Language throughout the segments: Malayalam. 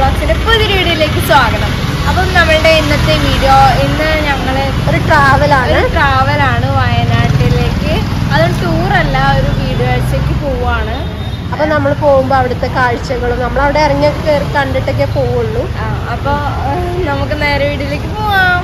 വ്ളോഗ്സിന്റെ പുതിയൊരു വീഡിയോയിലേക്ക് സ്വാഗതം അപ്പം നമ്മളുടെ ഇന്നത്തെ വീഡിയോ ഇന്ന് ഞങ്ങള് ഒരു ട്രാവലാണ് ഒരു ട്രാവലാണ് വയനാട്ടിലേക്ക് അതൊരു ടൂറല്ല ഒരു വീട് കാഴ്ചക്ക് പോവാണ് അപ്പൊ നമ്മൾ പോകുമ്പോ അവിടുത്തെ കാഴ്ചകളും നമ്മൾ അവിടെ ഇറങ്ങി കയറി കണ്ടിട്ടൊക്കെ പോവുള്ളൂ ആ, അപ്പൊ ഏഹ്, നമുക്ക് നേരെ വീഡിയോയിലേക്ക് പോവാം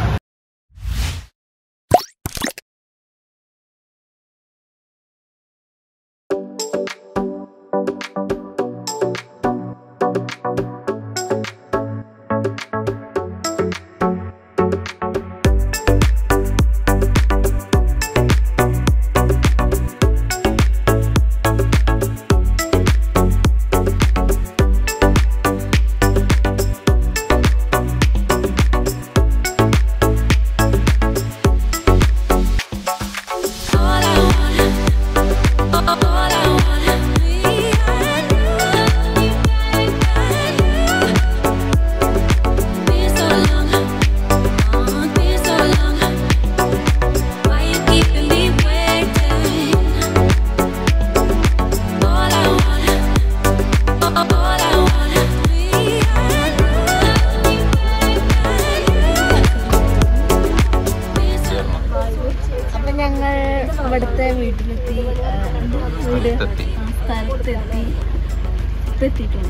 All I want, all I want, me and you, been so long, oh, been so long. Why you keeping me waiting? All I want, all I want, me and you, അപ്പൊ ഞങ്ങൾ ഇവിടുത്തെ വീട്ടിലെത്തി ആ, എന്ത് വീട് സ്ഥലത്തെത്തി. ആ, സ്ഥലത്തെത്തി ഇപ്പൊ എത്തിയിട്ടുണ്ട്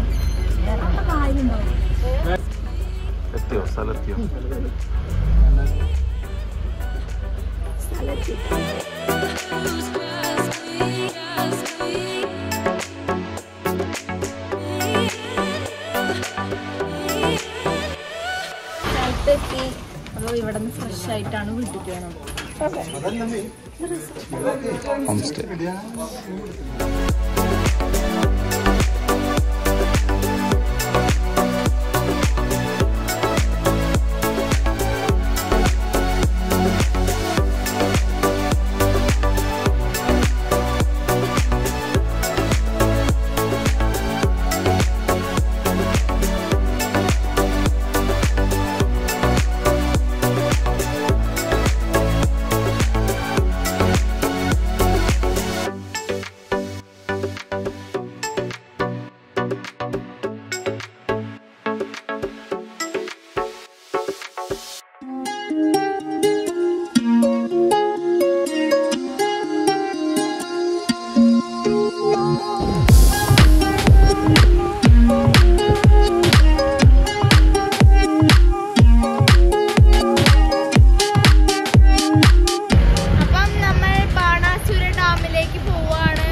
എത്തിയോ സ്ഥലത്തിയോ സ്ഥലത്തെത്തി അപ്പോൾ ഇവിടെ നിന്ന് ഫ്രഷ് ആയിട്ടാണ് വീട്ടിൽ പോകണം ഹോം സ്റ്റേ അപ്പം നമ്മൾ ബാണാസുര ഡാമിലേക്ക് പോവാണ്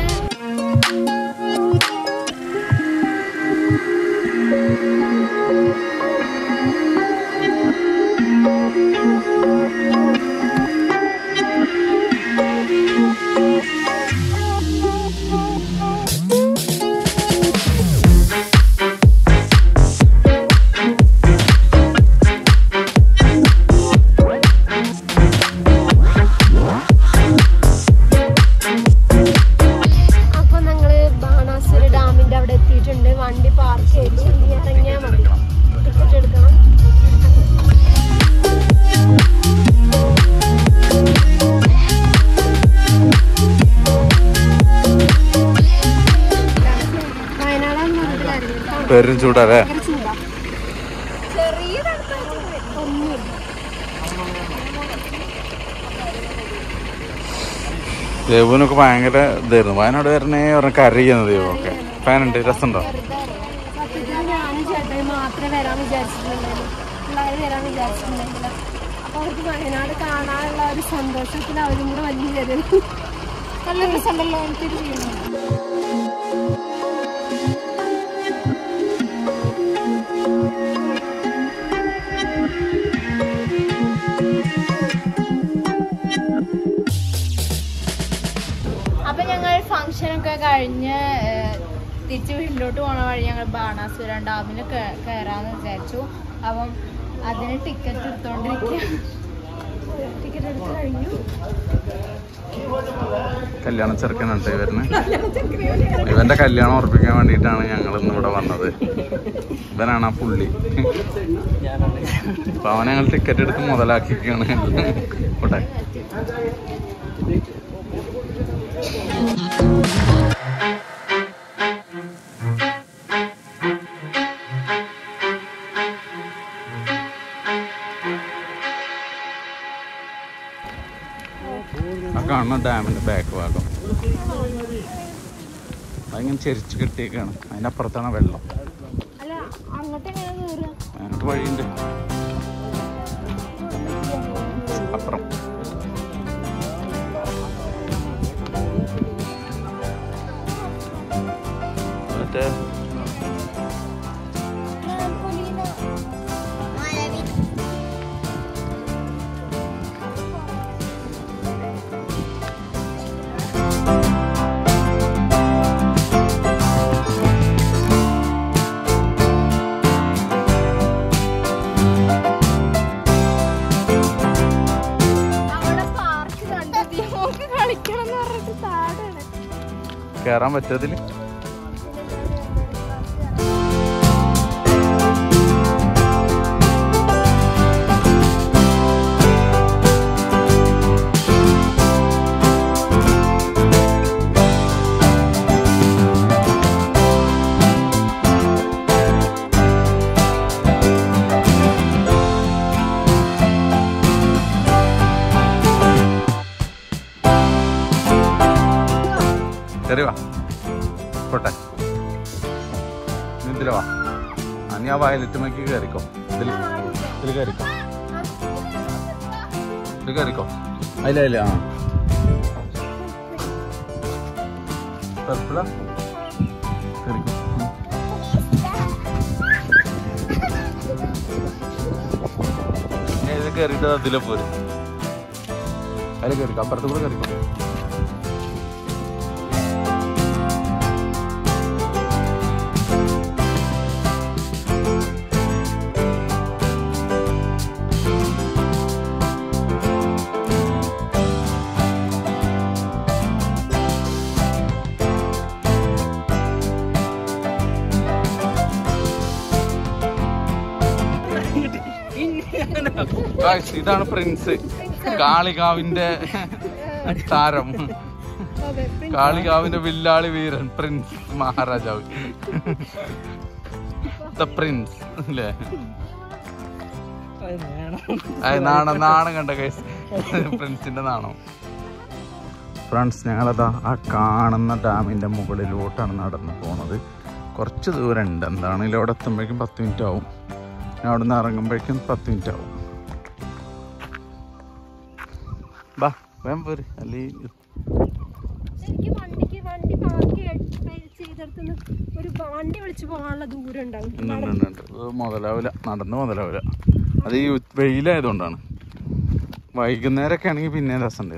അപ്പൊ ഞങ്ങള് ബാണാസുര ഡാമിന്റെ അവിടെ എത്തിയിട്ടുണ്ട് വണ്ടി പാർക്ക് ചെയ്ത് ഇനി ഇറങ്ങിയാൽ മതി ടിക്കറ്റ് എടുക്കണം വയനാടാന്ന് പറഞ്ഞിട്ട് കാര്യമില്ല പെരും ചൂടല്ലേ ഭയങ്കര ചൂടാ ചെറിയ തണുപ്പാണ്. ഒന്നുമില്ല ദേവുവിനൊക്കെ ഭയങ്കര ഇതായിരുന്നു വയനാട് വരണേ പറഞ്ഞ കരയുന്നത് ദേവൊക്കെ ഫാനുണ്ട് രസമുണ്ടോ സത്യത്തിൽ ഞാനും ചേട്ടനും മാത്രമേ വരാൻ വിചാരിച്ചിട്ടുണ്ടായിരുന്നു പിള്ളേർ വരാൻ വിചാരിച്ചിട്ടുണ്ടായില്ല അപ്പൊ അവർക്ക് വയനാട് കാണാനുള്ള ഒരു സന്തോഷത്തിൽ അവരും കൂടെ വലിയ വരുന്നു നല്ല രസമുണ്ടല്ലോ എനിക്കൊരു ചെയ്യുന്നു അപ്പൊ ഞങ്ങൾ ഫംഗ്ഷൻ ഒക്കെ കഴിഞ്ഞ് ഏഹ്, തിരിച്ച് വീട്ടിലോട്ട് പോണ വഴി ഞങ്ങൾ ബാണാസുര ഡാമിൽ കയറാന്ന് വിചാരിച്ചു അപ്പം അതിന് ടിക്കറ്റ് എടുത്തോണ്ടിരിക്കുക ടിക്കറ്റ് എടുത്ത് കഴിഞ്ഞു കല്യാണ ചെറുക്കനുണ്ട് ഇവരിന് ഇവന്റെ കല്യാണം ഉറപ്പിക്കാൻ വേണ്ടിയിട്ടാണ് ഞങ്ങൾ ഇന്ന് ഇവിടെ വന്നത് ഇവനാണ് ആ പുള്ളി അപ്പൊ അവനെ ഞങ്ങൾ ടിക്കറ്റ് എടുത്ത് മുതലാക്കിയൊക്കെയാണ് പോട്ടെ കാണുന്ന ഡാമിന്റെ ബാക്ക് ഭാഗം അതിങ്ങനെ ചെരിച്ച് കെട്ടിയേക്കാണ് അതിനപ്പുറത്താണ് വെള്ളം അല്ല അങ്ങോട്ട് എങ്ങനെ കയറുക അങ്ങോട്ട് വഴിയുണ്ട് അപ്പുറം മറ്റേ അവിടെ പാർക്ക് കണ്ടത് നമുക്ക് കളിക്കണം എന്ന് പറഞ്ഞിട്ട് താടാണ് കയറാൻ പറ്റതില് കയറി വാ പോട്ടെ നീ ഇതില് വാ ആ, നീ ആ വയലറ്റ് മക്കി കയറിക്കോ ഇതിൽ ഇതിൽ കയറിക്കോ ഇത് കയറിക്കോ അതില അതില ആ പർപ്പിളാ കയറിക്കോ ഉം. നീ ഇത് കയറിയിട്ട് അതിലെ പോരും അതിൽ കയറിക്കോ അപ്പുറത്ത് കൂടെ കയറിക്കോ Guys, ഇതാണ് പ്രിൻസ് കാളികാവിന്റെ താരം കാളികാവിന്റെ വില്ലാളി വീരൻ പ്രിൻസ് മഹാരാജാവ് ദ പ്രിൻസ് അല്ലേ അത് നാണം നാണം കണ്ട കേസ് പ്രിൻസിന്റെ നാണം ഫ്രണ്ട്സ് ഞങ്ങളതാ ആ കാണുന്ന ഡാമിന്റെ മുകളിലോട്ടാണ് നടന്നു പോണത് കുറച്ച് ദൂരം ഉണ്ട് എന്താണെങ്കിലും അവിടെ എത്തുമ്പോഴേക്കും പത്ത് മിനിറ്റ് ആവും ഞാൻ അവിടെ നിന്ന് ഇറങ്ങുമ്പോഴേക്കും പത്ത് മിനിറ്റ് ആവും ബാ വേഗം പോര് അല്ലെങ്കിൽ എനിക്ക് വണ്ടിക്ക് വണ്ടി പാർക്ക് ചെയ്തെടുത്തുനിന്ന് ഒരു വണ്ടി വിളിച്ച് പോകാനുള്ള ദൂരം ഉണ്ടാവും ഉണ്ട് ഉണ്ട് ഉണ്ട് ഇത് മുതലാവില്ല നടന്ന് മുതലാവില്ല അത് ഈ ഉ- വെയിലായതുകൊണ്ടാണ് വൈകുന്നേരമൊക്കെ ആണെങ്കിൽ പിന്നെ രസമുണ്ട്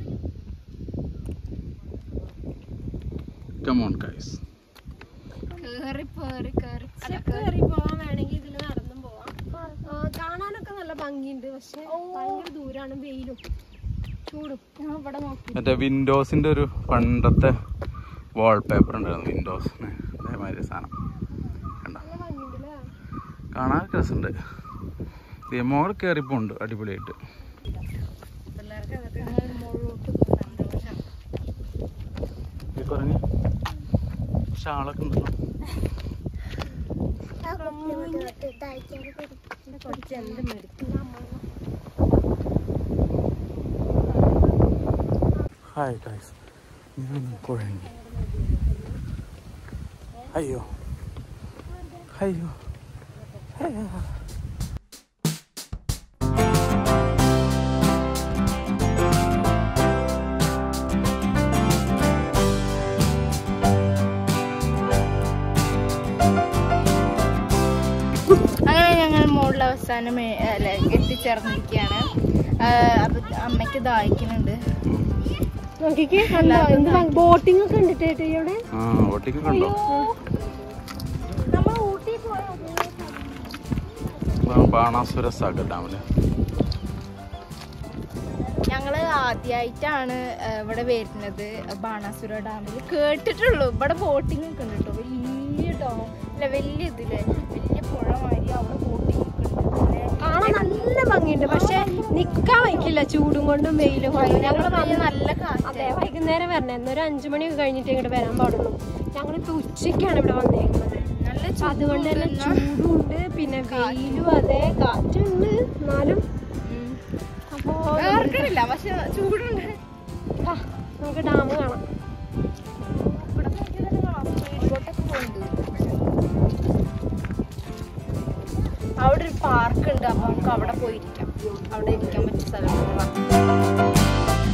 കമോൺ ഗൈസ് കേറി പേറി കേറി സ്റ്റെപ്പ് കയറി പോകാൻ വേണമെങ്കിൽ ഇതിൽ നടന്നും പോവാം ആ, കാണാനൊക്കെ നല്ല ഭംഗിയുണ്ട് പക്ഷെ ഭയങ്കര ദൂരാണ് വെയിലും ചൂടും ഞാൻ ഇവിടെ നോക്കി മറ്റേ വിൻഡോസിന്റെ ഒരു പണ്ടത്തെ വാൾപേപ്പർ ഉണ്ടായിരുന്നു വിൻഡോസിന് അതേമാതിരി സാധനം കണ്ട നല്ല ഭംഗിയുണ്ട് അല്ലേ കാണാൻ രസമുണ്ട് മോൾ കയറിപ്പോണ്ട് അടിപൊളിയായിട്ട് പിള്ളേർക്ക് അതൊക്കെ മുകളിലോട്ട് സന്തോഷം ഈ കുറഞ്ഞ് ഷാളൊക്കെ ഉണ്ടല്ലോ കുറച്ച് എന്ത് മെടുക്കും ഹായ് ഗൈസ് ഞാൻ കുഴങ്ങി അയ്യോ അയ്യോ അയ്യോ. അങ്ങനെ ഞങ്ങൾ മുകളിൽ അവസാനം ഏ- അല്ല, എത്തിച്ചേർന്നിരിക്കുകയാണ് ആ, അപ്പൊ അമ്മയ്ക്ക് ദാഹിക്കുന്നുണ്ട് നോക്കിക്കേ കണ്ടോ എന്ത് ബോട്ടിംഗ് ഒക്കെ ഉണ്ട് ചേട്ടാ ഇവിടെ ആ ഒട്ടിക്കൊക്കെ ഉണ്ടോ നമ്മൾ ഊട്ടി പോയോ ഇതാണ് ബാണാസുര സാഗർ ഡാമില് ഞങ്ങള് ആദ്യമായിട്ടാണ് ഇവിടെ വരുന്നത് ബാണാസുര ഡാമിൽ കേട്ടിട്ടുള്ളൂ ഇവിടെ ബോട്ടിംഗ് ഒക്കെ ഉണ്ട് കേട്ടോ വലിയ ഡാം അല്ല വലിയ ഇതില് വലിയ പുഴ മാതിരി അവിടെ ബോട്ടിംഗ് ഒക്കെ ഉണ്ട് പിന്നെ കാണാൻ നല്ല ഭംഗിയുണ്ട് പക്ഷെ നിക്കാൻ വയ്ക്കില്ല ചൂടും കൊണ്ടും വെയിലും കൊണ്ടും ഞങ്ങള് ഞങ്ങള് വന്ന് നല്ല കാറ്റ് അതെ വൈകുന്നേരം വരണേ ഒരു അഞ്ചു മണിയൊക്കെ കഴിഞ്ഞിട്ട് ഇങ്ങോട്ട് വരാൻ പാടുള്ളൂ ഞങ്ങളിപ്പോ ഉച്ചയ്ക്കാണ് ഇവിടെ വന്നേക്കുന്നത് നല്ല അപ്പൊ അതുകൊണ്ട് തന്നെ ചൂടും ചൂടുണ്ട് പിന്നെ വെയിലും അതെ കാറ്റുണ്ട് എന്നാലും അപ്പോ വേർക്കണില്ല പക്ഷെ ചൂടുണ്ട് വാ, നമുക്ക് ഡാം കാണാം ഇവിടെ നോക്കിയാൽ തന്നെ കാണാം സ്പീഡ് ബോട്ടൊക്കെ പോകുന്നുണ്ട് അവിടെ ഒരു പാർക്ക് ഉണ്ട് അപ്പൊ നമുക്ക് അവിടെ പോയിരിക്കാം അവിടെ ഇരിക്കാൻ പറ്റിയ സ്ഥലമാണ് വാ.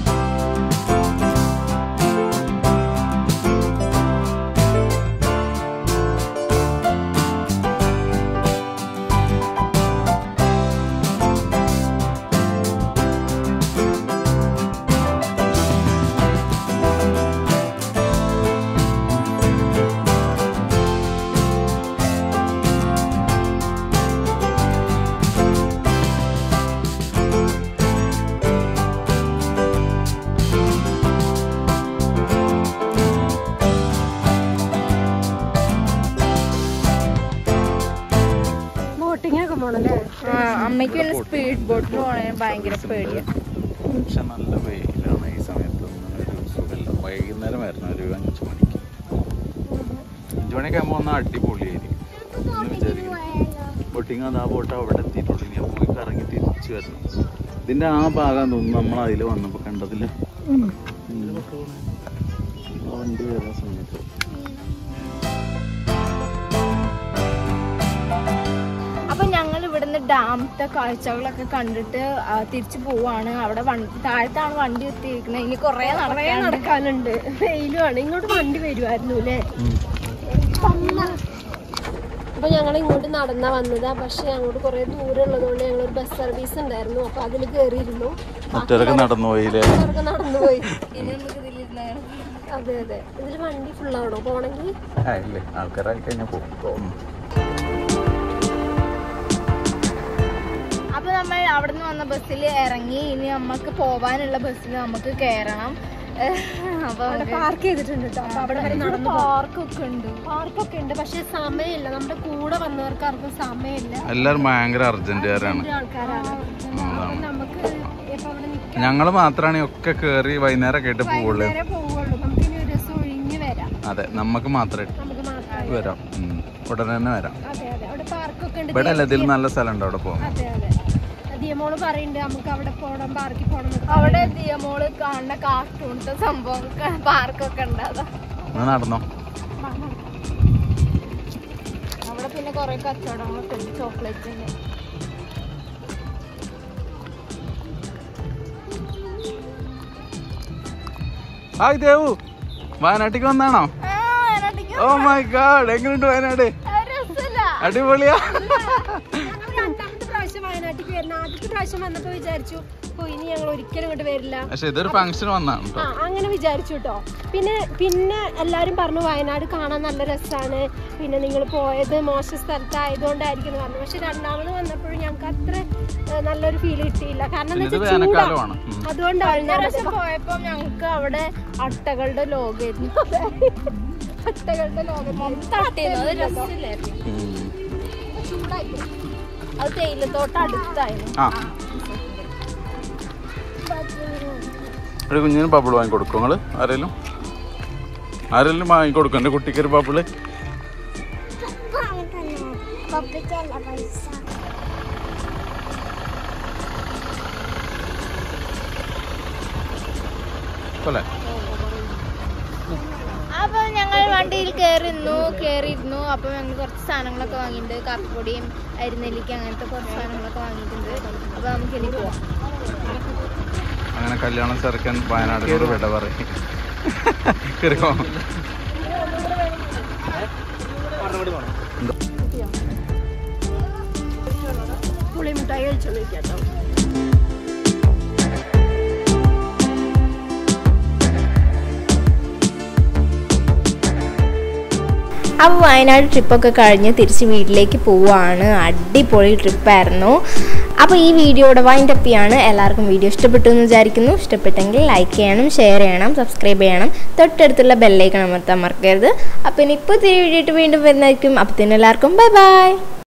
ബോട്ടിംഗ് ഒക്കെ പോണല്ലേ ആ അമ്മയ്ക്ക് പിന്നെ സ്പീഡ് ബോട്ടിൽ പോണേ ഭയങ്കര പേടിയാണ് പക്ഷെ നല്ല വെയിലാണ് ഈ സമയത്ത് ഒന്നും ഒരു സുഖമില്ല വൈകുന്നേരം വരണം ഒരു അഞ്ച് മണിക്ക് അഞ്ച് മണിയൊക്കെ ആകുമ്പോൾ ഒന്ന് അടിപൊളിയായിരിക്കും എന്ന് വിചാരിക്കുന്നു ബോട്ടിങ് അത് ആ ബോട്ട് അവിടെ എത്തിയിട്ടുള്ളൂ ഇനി അപ്പോൾ കറങ്ങി തിരിച്ചു വരണം ഇതിന്റെ ആ ഭാഗം തോന്നുന്നു നമ്മൾ അതിൽ വന്നപ്പോൾ കണ്ടതില്ല ഉം. ആ വണ്ടി വരുന്ന സമയത്ത് അപ്പൊ ഞങ്ങൾ ഇവിടുന്ന് ഡാമത്തെ കാഴ്ചകളൊക്കെ കണ്ടിട്ട് ആ, തിരിച്ചു പോവാണ് അവിടെ വണ്ടി താഴത്താണ് വണ്ടി എത്തിയിരിക്കുന്നത് ഇനി കൊറേ കുറേ നടക്കാനുണ്ട് നടക്കാനുണ്ട് വെയിലുമാണ് ഇങ്ങോട്ട് വണ്ടി വരുമായിരുന്നു അല്ലേ അപ്പൊ ഞങ്ങൾ ഇങ്ങോട്ട് നടന്നാ വന്നതാ പക്ഷെ അങ്ങോട്ട് കുറെ ദൂരം ഉള്ളതുകൊണ്ട് ഞങ്ങൾ ഒരു ബസ് സർവീസ് ഉണ്ടായിരുന്നു അപ്പൊ അതിൽ കയറിയിരുന്നു മറ്റവരൊക്കെ നടന്നു പോയില്ലേ അവർക്ക് നടന്നു പോയി ഇനി നമുക്ക് ഇതിലിരുന്ന് അതെ അതെ ഇതിൽ വണ്ടി ഫുള്ളാണോ പോണെങ്കിൽ ആ ഇല്ലേ ആൾക്കാരായി കഴിഞ്ഞാൽ പോകും അപ്പൊ നമ്മൾ അവിടുന്ന് വന്ന ബസ്സിൽ ഇറങ്ങി ഇനി നമുക്ക് പോവാനുള്ള ബസ്സിൽ നമുക്ക് കയറണം അപ്പൊ അവിടെ പാർക്ക് ചെയ്തിട്ടുണ്ട് കേട്ടോ അപ്പൊ അവിടെ വരെ നടന്നു പാർക്കൊക്കെ ഉണ്ട് പാർക്കൊക്കെ ഉണ്ട് പക്ഷെ സമയമില്ല നമ്മുടെ കൂടെ വന്നവർക്ക് ആർക്കും സമയമില്ല എല്ലാവരും ഭയങ്കര അർജന്റുകാരാണ് ഒരു ആൾക്കാരാണ് അതാണ് നമുക്ക് ഇപ്പൊ അവിടെ നിൽക്കാൻ ഞങ്ങൾ മാത്രമാണ് ഒക്കെ കേറി വൈകുന്നേരം ഒക്കെ ആയിട്ട് പോവുള്ളൂ വരെ പോവുള്ളൂ നമുക്ക് ഇനി ഒരു ദിവസം ഒഴിഞ്ഞ് വരാം അതെ നമുക്ക് മാത്രമേ നമുക്ക് മാത്രം വരാം ഉം. ഉടനെ തന്നെ വരാം അതെ അതെ അവിടെ പാർക്കൊക്കെ ഉണ്ട് ഇവിടെ അല്ല ഇതിൽ നല്ല സ്ഥലമുണ്ട് അവിടെ പോകാം അതെ അതെ ദിയമോള് പറയുന്നുണ്ട് നമുക്ക് അവിടെ പോണം പാർക്കിൽ പോണം എന്നൊക്കെ. അവിടെ ദിയമോള് കാണുന്ന കാർട്ടൂണത്തെ സംഭവം പാർക്കൊക്കെ ഉണ്ട് അതാ ഒന്ന് നടന്നോ അവിടെ പിന്നെ കൊറേ കച്ചവടങ്ങളൊക്കെ ഉണ്ട് ചോക്ലേറ്റിന്റെ ഹായ് ദേവു വയനാട്ടിക്ക് വന്നാണോ ഓ മൈ ഗാഡ് എങ്ങനെയുണ്ട് വയനാട് അടിപൊളിയാ ഞങ്ങൾ രണ്ടാമത്തെ പ്രാവശ്യം വയനാട്ടിൽ വരുന്ന ആദ്യത്തെ പ്രാവശ്യം വന്നപ്പോ വിചാരിച്ചു ഓ ഇനി ഞങ്ങൾ ഒരിക്കലും ഇങ്ങോട്ട് വരില്ല പക്ഷെ ഇതൊരു ഫംഗ്ഷൻ വന്നാണ് ആ കേട്ടോ അങ്ങനെ വിചാരിച്ചു കേട്ടോ പിന്നെ പിന്നെ എല്ലാരും പറഞ്ഞു വയനാട് കാണാൻ നല്ല രസമാണ് പിന്നെ നിങ്ങൾ പോയത് മോശം സ്ഥലത്തായതുകൊണ്ടായിരിക്കും എന്ന് പറഞ്ഞു പക്ഷെ രണ്ടാമത് വന്നപ്പോഴും ഞങ്ങൾക്ക് അത്ര ഏ, നല്ലൊരു ഫീൽ കിട്ടിയില്ല കാരണം പിന്നെ എന്താ ഇത് വെച്ചാൽ ചൂടാ വേനൽക്കാലമാണ് ഉം. അതുകൊണ്ടാണ് കഴിഞ്ഞ ഞാൻ പ്രാവശ്യം പോയപ്പോ ഞങ്ങക്ക് അവിടെ അട്ടകളുടെ ലോകമായിരുന്നു അട്ടകളുടെ ലോകം മൊത്തം അട്ടയായിരുന്നു അത് രസമില്ലായിരുന്നു ഉം. ചൂടായി അത് തേയിലത്തോട്ടം അടുത്തായിരുന്നു ആ ഒരു കുഞ്ഞിന് ബബിൾ വാങ്ങി കൊടുക്കും നിങ്ങള് ആരെങ്കിലും ആരെങ്കിലും വാങ്ങി കൊടുക്കും എൻ്റെ കുട്ടിക്ക് ഒരു ബബിള് പോലെ അപ്പൊ ഞങ്ങൾ വണ്ടിയിൽ കയറിയിരുന്നു കയറിയിരുന്നു അപ്പൊ ഞങ്ങൾ കുറച്ച് സാധനങ്ങളൊക്കെ വാങ്ങിയിട്ടുണ്ട് കാപ്പിപ്പൊടിയും അരിനെല്ലിക്ക അങ്ങനത്തെ കുറച്ച് സാധനങ്ങളൊക്കെ വാങ്ങിയിട്ടുണ്ട് അപ്പൊ നമുക്ക് ഇനി പോവാം അങ്ങനെ കല്യാണം ചെറുക്കൻ വയനാടിനോട് വിട പറയും കേറിക്കോ പുളിമിഠായി കഴിച്ചോണ്ടിരിക്കാട്ടോ അപ്പോൾ വയനാട് ട്രിപ്പൊക്കെ കഴിഞ്ഞ് തിരിച്ച് വീട്ടിലേക്ക് പോവുകയാണ് അടിപൊളി ട്രിപ്പായിരുന്നു അപ്പോൾ ഈ വീഡിയോയുടെ വൈൻഡ് അപ്പ് ചെയ്യാണ് എല്ലാവർക്കും വീഡിയോ ഇഷ്ടപ്പെട്ടു എന്ന് വിചാരിക്കുന്നു ഇഷ്ടപ്പെട്ടെങ്കിൽ ലൈക്ക് ചെയ്യണം ഷെയർ ചെയ്യണം സബ്സ്ക്രൈബ് ചെയ്യണം തൊട്ടടുത്തുള്ള ബെല്ലൈക്കൺ അമർത്താൻ മറക്കരുത് അപ്പോൾ ഇനി ഇപ്പോൾ തിരി വീഡിയോ വീണ്ടും വരുന്നതായിരിക്കും അപ്പോൾ എല്ലാവർക്കും ബൈ ബൈ